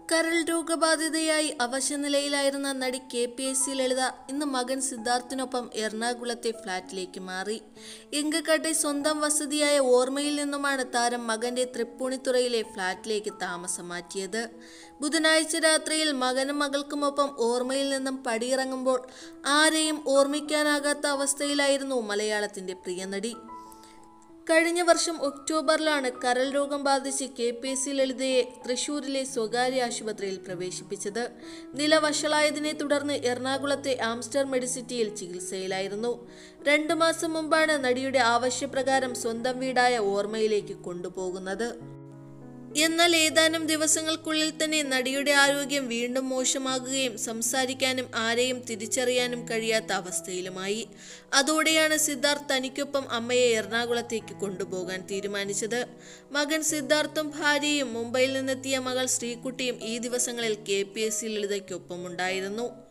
കരൾ രോഗബാധിതയായി അവശനിലയിലായിരുന്ന നടി K P S C Lalitha ഇന്ന് മകൻ സിദ്ധാർത്ഥിനൊപ്പം എറണാകുളത്തെ ഫ്ളാറ്റിലേക്ക് മാറി എങ്കക്കാട്ടെ സ്വന്തം വസതിയായ ഓർമ്മയിൽ നിന്നുമാണ് താരം മകന്റെ തൃപ്പൂണിത്തുറയിലെ ഫ്ളാറ്റിലേക്ക് താമസം മാറ്റിയത് ബുധനാഴ്ച രാത്രിയിൽ മകനും മകൾക്കുമൊപ്പം ഓർമ്മയിൽ നിന്നും പടിയിറങ്ങുമ്പോൾ ആരെയും ഓർമ്മിക്കാനാകാത്ത അവസ്ഥയിലായിരുന്നു മലയാളത്തിന്റെ പ്രിയനടി കഴിഞ്ഞ വർഷം ഒക്ടോബറിലാണ് കരൾ രോഗം ബാധിച്ച് കെ പി എസ് സി ലളിതയെ തൃശൂരിലെ സ്വകാര്യ ആശുപത്രിയിൽ പ്രവേശിപ്പിച്ചത് നില വഷളായതിനെ തുടർന്ന് എറണാകുളത്തെ ആംസ്റ്റർ മെഡിസിറ്റിയിൽ ചികിത്സയിലായിരുന്നു രണ്ടു മാസം മുമ്പാണ് നടിയുടെ ആവശ്യപ്രകാരം സ്വന്തം വീടായ ഓർമ്മയിലേക്ക് കൊണ്ടുപോകുന്നത് എന്നാൽ ഏതാനും ദിവസങ്ങൾക്കുള്ളിൽ തന്നെ നടിയുടെ ആരോഗ്യം വീണ്ടും മോശമാകുകയും സംസാരിക്കാനും ആരെയും തിരിച്ചറിയാനും കഴിയാത്ത അവസ്ഥയിലുമായി അതോടെയാണ് സിദ്ധാർത്ഥ് തനിക്കൊപ്പം അമ്മയെ എറണാകുളത്തേക്ക് കൊണ്ടുപോകാൻ തീരുമാനിച്ചത് മകൻ സിദ്ധാർത്ഥും ഭാര്യയും മുംബൈയിൽ നിന്നെത്തിയ മകൾ ശ്രീകുട്ടിയും ഈ ദിവസങ്ങളിൽ കെ പി എസ് സി ലളിതയ്ക്കൊപ്പം ഉണ്ടായിരുന്നു